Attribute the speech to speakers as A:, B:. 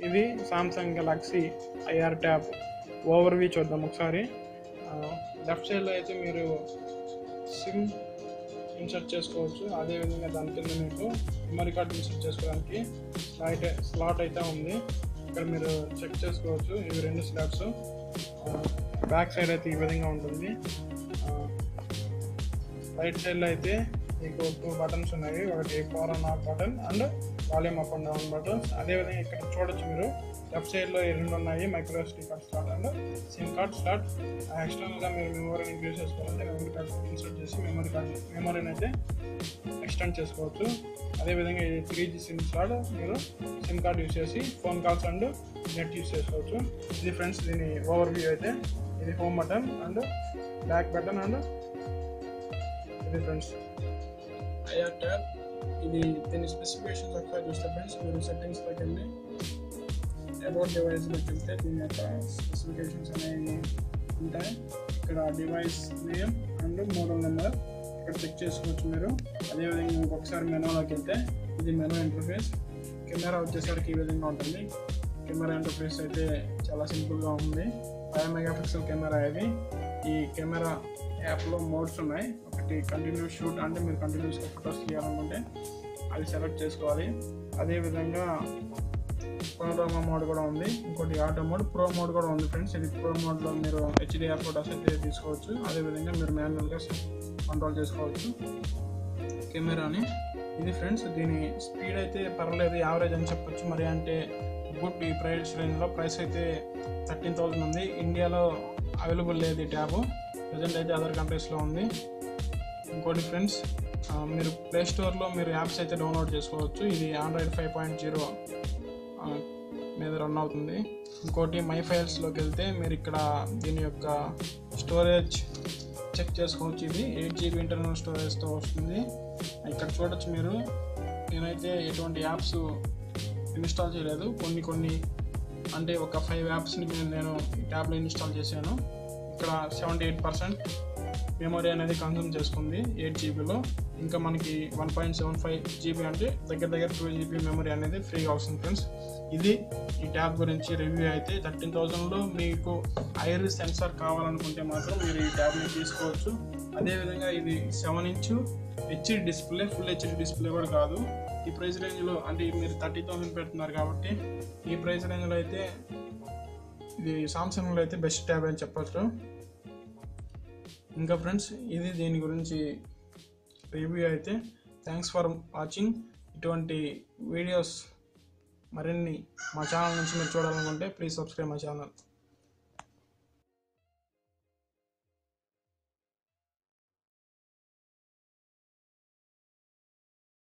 A: ఇది Samsung Galaxy IR tab overview చూద్దాం ఒకసారి లెఫ్ట్ సైడ్లో అయితే మీరు సిమ్ ఇన్సర్ట్ చేసుకోవచ్చు అదేవిధంగా దాని కింద మీకు మెమరీ కార్డ్ ఇన్సర్ట్ చేసుకోవడానికి స్లాట్ స్లాట్ అయితే ఉంది ఇక్కడ మీరు చెక్ చేసుకోవచ్చు ఇవి రెండు స్లాట్స్ బ్యాక్ సైడ్ అయితే ఈ విధంగా ఉంటుంది రైట్ సైడ్లో అయితే మీకు టూ బటన్స్ ఉన్నాయి ఒకటి power on off button and volume up and down buttons అదేవిధంగా ఇక్కడ చూడొచ్చు మీరు లెఫ్ట్ సైడ్లో ఈ రెండు ఉన్నాయి micro SD card slot and SIM card slot ఎక్స్టర్నల్గా మీరు మెమరీని యూజ్ చేసుకోవాలంటే మెమరీ కార్డ్ ఇన్సర్ట్ చేసి మెమరీ కార్డ్ మెమరీని అయితే ఎక్స్టెండ్ చేసుకోవచ్చు అదేవిధంగా ఇది త్రీ జీ సిమ్ స్లాట్ మీరు సిమ్ కార్డ్ యూజ్ చేసి phone calls and net use చేసుకోవచ్చు ఇది ఫ్రెండ్స్ దీని ఓవర్ వ్యూ అయితే ఇది home button and back button and ఇది ఫ్రెండ్స్ ఐఆర్ ట్యాబ్ ఇది దీని స్పెసిఫికేషన్స్ ఒకసారి చూస్తే ఫ్రెండ్స్ మీరు సెట్టింగ్స్లోకి వెళ్ళి అబౌట్ డివైస్లోకి వెళ్తే దీని యొక్క స్పెసిఫికేషన్స్ అనేవి ఉంటాయి ఇక్కడ device name and model number ఇక్కడ చెక్ చేసుకోవచ్చు మీరు అదేవిధంగా ఇంకొకసారి మెనూలోకి వెళ్తే ఇది మెనూ ఇంటర్ఫేస్ కెమెరా వచ్చేసరికి ఈ విధంగా ఉంటుంది కెమెరా ఇంటర్ఫేస్ అయితే చాలా సింపుల్గా ఉంది ఫైవ్ మెగా పిక్సెల్ కెమెరా ఇది ఈ కెమెరా యాప్లో మోడ్స్ ఉన్నాయి ఒకటి కంటిన్యూస్ షూట్ అంటే మీరు కంటిన్యూస్గా ఫొటోస్ తీయాలనుకుంటే అది సెలెక్ట్ చేసుకోవాలి అదేవిధంగా పనోరమా మోడ్ కూడా ఉంది ఇంకోటి ఆటో మోడ్ ప్రో మోడ్ కూడా ఉంది ఫ్రెండ్స్ ఇది ప్రో మోడ్లో మీరు హెచ్డిఆర్ ఫొటోస్ అయితే తీసుకోవచ్చు అదేవిధంగా మీరు మాన్యువల్గా కంట్రోల్ చేసుకోవచ్చు కెమెరాని ఇది ఫ్రెండ్స్ దీని స్పీడ్ అయితే పర్వాలేదు యావరేజ్ అని చెప్పొచ్చు మరి అంటే గుడ్ ఈ ప్రైస్ రేంజ్లో ప్రైస్ అయితే థర్టీన్ థౌజండ్ ఉంది ఇండియాలో అవైలబుల్ లేదు ఈ ట్యాబ్ ప్రజెంట్ అయితే అదర్ కంట్రీస్లో ఉంది ఇంకోటి ఫ్రెండ్స్ ఆ, మీరు ప్లే స్టోర్లో మీరు యాప్స్ అయితే డౌన్లోడ్ చేసుకోవచ్చు ఇది ఆండ్రాయిడ్ ఫైవ్ పాయింట్ జీరో మీద రన్ అవుతుంది ఇంకోటి మై ఫైల్స్లోకి వెళ్తే మీరు ఇక్కడ దీని యొక్క స్టోరేజ్ చెక్ చేసుకోవచ్చు ఇది ఎయిట్ జీబీ ఇంటర్నల్ స్టోరేజ్తో వస్తుంది ఇక్కడ చూడొచ్చు మీరు నేనైతే ఎటువంటి యాప్స్ ఇన్స్టాల్ చేయలేదు కొన్ని కొన్ని అంటే ఒక ఫైవ్ యాప్స్ని నేను ఈ ట్యాబ్లో ఇన్స్టాల్ చేశాను ఇక్కడ సెవెంటీ ఎయిట్ పర్సెంట్ మెమరీ అనేది కన్సూమ్ చేసుకుంది ఎయిట్ జీబీలో ఇంకా మనకి one point seven five GB అంటే దగ్గర దగ్గర టూ జీబీ మెమరీ అనేది ఫ్రీగా వస్తుంది ఫ్రెండ్స్ ఇది ఈ ట్యాబ్ గురించి రివ్యూ అయితే థర్టీన్ థౌజండ్లో మీకు ఐర్ సెన్సార్ కావాలనుకుంటే మాత్రం మీరు ఈ ట్యాబ్ని తీసుకోవచ్చు అదేవిధంగా ఇది seven inch HD display full HD display కూడా కాదు ఈ ప్రైస్ రేంజ్లో అంటే మీరు థర్టీ థౌసండ్ పెడుతున్నారు కాబట్టి ఈ ప్రైస్ రేంజ్లో అయితే ఇది సామ్సంగ్లో అయితే బెస్ట్ ట్యాబ్ అని చెప్పచ్చు ఇంకా ఫ్రెండ్స్ ఇది దీని గురించి రివ్యూ అయితే థ్యాంక్స్ ఫర్ వాచింగ్ ఇటువంటి వీడియోస్ మరిన్ని మా ఛానల్ నుంచి మీరు చూడాలనుకుంటే ప్లీజ్ సబ్స్క్రైబ్ మై ఛానల్